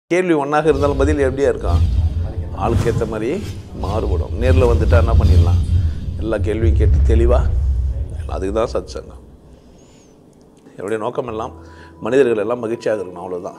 கேள்வி ஒன்றாக இருந்தாலும் பதில் எப்படியா இருக்கும் ஆளுக்கு ஏற்ற மாதிரி மாறுபடும் நேரில் வந்துட்டா என்ன பண்ணிடலாம் எல்லா கேள்வியும் கேட்டு தெளிவாக அதுக்கு தான் சத் சங்கம் என்னுடைய நோக்கம் எல்லாம் மனிதர்கள் எல்லாம் மகிழ்ச்சியாக இருக்கணும் அவ்வளோதான்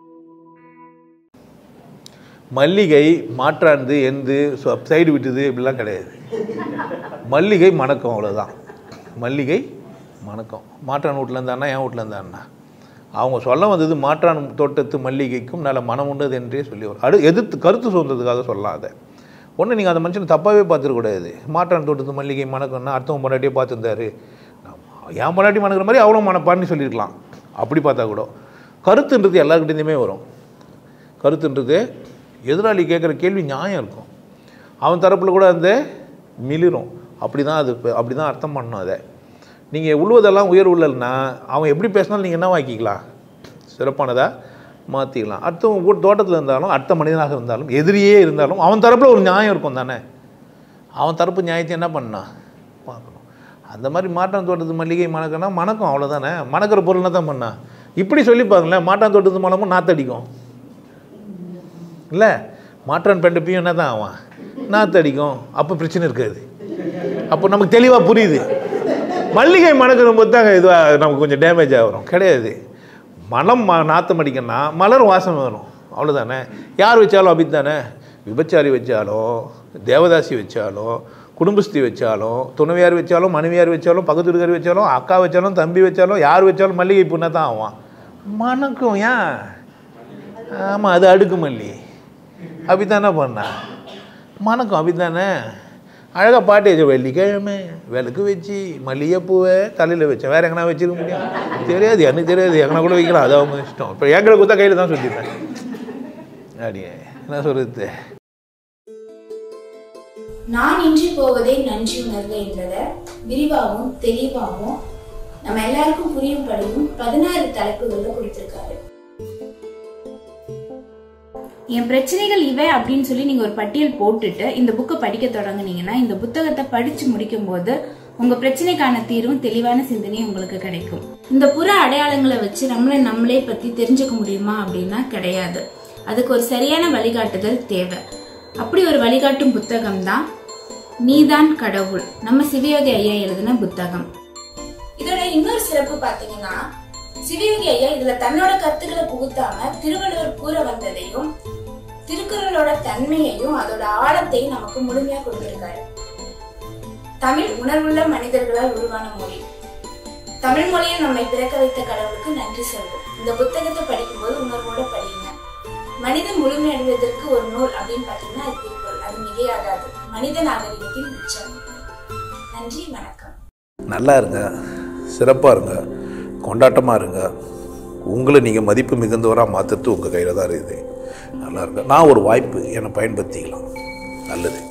மல்லிகை மாற்றாந்து எந்து சைடு விட்டுது இப்படிலாம் கிடையாது மல்லிகை மணக்கம் அவ்வளோதான் மல்லிகை மணக்கம் மாற்றான் வீட்டில் இருந்தான்னா என் வீட்டில் இருந்தான்னா அவங்க சொல்ல வந்தது மாற்றான் தோட்டத்து மல்லிகைக்கும் நல்ல மனம் உண்டது என்றே சொல்லி வரும் அடு எதிர்த்து கருத்து சொந்ததுக்காக சொல்லலாம் அதை ஒன்று நீங்கள் அந்த மனுஷனை தப்பாகவே பார்த்துருக்கூடாது மாற்றான் தோட்டத்து மல்லிகை மணக்கம்னா அடுத்தவங்க பொண்டாட்டியே பார்த்துருந்தாரு என் பொண்டாட்டி மணக்கிற மாதிரி அவ்வளோ மனப்பான்னு சொல்லியிருக்கலாம் அப்படி பார்த்தா கூட கருத்துன்றது எல்லாருக்கிட்டேருந்துமே வரும் கருத்துன்றது எதிராளி கேட்குற கேள்வி நியாயம் இருக்கும் அவன் தரப்பில் கூட அந்த மிளிரும் அப்படி தான் அது அப்படி தான் அர்த்தம் பண்ணணும் அதை நீங்கள் உழுவதெல்லாம் உயர் உள்ளல்னா அவன் எப்படி பேசினாலும் நீங்கள் என்ன வாக்கிக்கலாம் சிறப்பானதாக மாற்றிக்கலாம் அடுத்தவங்க கூட தோட்டத்தில் இருந்தாலும் அடுத்த மனிதனாக இருந்தாலும் எதிரியே இருந்தாலும் அவன் தரப்பில் ஒரு நியாயம் இருக்கும் தானே அவன் தரப்பு நியாயத்தை என்ன பண்ணா பார்க்கணும் அந்த மாதிரி மாட்டான் தோட்டத்து மல்லிகை மணக்கம்னா மணக்கம் அவ்வளோதானே மணக்கிற பொருள் என்ன தான் பண்ணா இப்படி சொல்லி பாருங்களேன் மாட்டான் தோட்டத்து மலமும் நாத்தடிக்கும் இல்லை மாற்றான் பெண்டப்பையும் என்ன தான் ஆவான் நாத்தடிக்கும் அப்போ பிரச்சனை இருக்காது அப்போ நமக்கு தெளிவாக புரியுது மல்லிகை மணக்கிற போது தாங்க இதுவாக நமக்கு கொஞ்சம் டேமேஜ் ஆகும் கிடையாது மனம் ம நாத்தம் அடிக்கணும்னா மலர் வாசம் வரும் அவ்வளோதானே யார் வச்சாலும் அப்படி தானே விபச்சாரி வச்சாலும் தேவதாசி வச்சாலும் குடும்பஸ்தி வச்சாலும் துணைவியார் வச்சாலும் மனைவியார் வச்சாலும் பக்கத்து வீட்டுக்காரி வச்சாலும் அக்கா வச்சாலும் தம்பி வச்சாலும் யார் வச்சாலும் மல்லிகை பூனா தான் ஆவான் மணக்கும் ஏன் ஆமாம் அது அடுக்கு மல்லி அப்படித்தானே பண்ணா மணக்கம் அப்படித்தானே அழகாக பாட்டு வச்சு வெள்ளிக்கிழமை விளக்கு வச்சு மல்லிகைப்பூவை தலையில் வச்சேன் வேறு எங்கன்னா வச்சிருக்க முடியும் தெரியாது எனக்கு தெரியாது எங்கன்னா கூட வைக்கலாம் அது அவங்க இஷ்டம் இப்போ எங்களை கொடுத்தா கையில் தான் சொல்லியிருப்பேன் அப்படியே என்ன சொல்கிறது நான் இன்றி போவதே நன்றி உணர்வு என்பதை விரிவாகவும் தெளிவாகவும் நம்ம எல்லாருக்கும் புரியும்படியும் பதினாறு தலைப்புகள்ல கொடுத்திருக்காரு என் பிரச்சனைகள் இவை அப்படின்னு சொல்லி நீங்க ஒரு பட்டியல் போட்டுட்டு இந்த புக்கை படிக்க தொடங்குனீங்கன்னா இந்த புத்தகத்தை படிச்சு முடிக்கும் போது உங்க பிரச்சனைக்கான தீர்வும் தெளிவான சிந்தனையும் உங்களுக்கு கிடைக்கும் இந்த புற அடையாளங்களை வச்சு நம்மளை நம்மளே பத்தி தெரிஞ்சுக்க முடியுமா அப்படின்னா கிடையாது அதுக்கு ஒரு சரியான வழிகாட்டுதல் தேவை அப்படி ஒரு வழிகாட்டும் புத்தகம் தான் நீதான் கடவுள் நம்ம சிவயோகி ஐயா எழுதின புத்தகம் இதோட இன்னொரு சிறப்பு பாத்தீங்கன்னா சிவயோகி ஐயா இதுல தன்னோட கருத்துக்களை புகுத்தாம திருவள்ளுவர் கூற வந்ததையும் திருக்குறளோட தன்மையையும் அதோட ஆழத்தையும் நமக்கு முழுமையா கொடுத்திருக்காரு தமிழ் உணர்வுள்ள மனிதர்களால் உருவான மொழி தமிழ் மொழியை நம்மை பிறக்க வைத்த கடவுளுக்கு நன்றி சொல்வோம் இந்த புத்தகத்தை படிக்கும்போது உணர்வோட படியுங்க மனிதன் முழுமையடைவதற்கு ஒரு நூல் அப்படின்னு பாத்தீங்கன்னா அது திருக்குறள் அது மிகையாகாது மனித நாகரிகத்தின் உச்சம் நன்றி வணக்கம் நல்லா இருங்க சிறப்பாக இருங்க கொண்டாட்டமாக இருங்க உங்களை நீங்கள் மதிப்பு மிகுந்தவராக மாற்றுறது உங்கள் கையில் தான் இருக்குது நல்லா இருங்க நான் ஒரு வாய்ப்பு என்னை பயன்படுத்திக்கலாம் நல்லது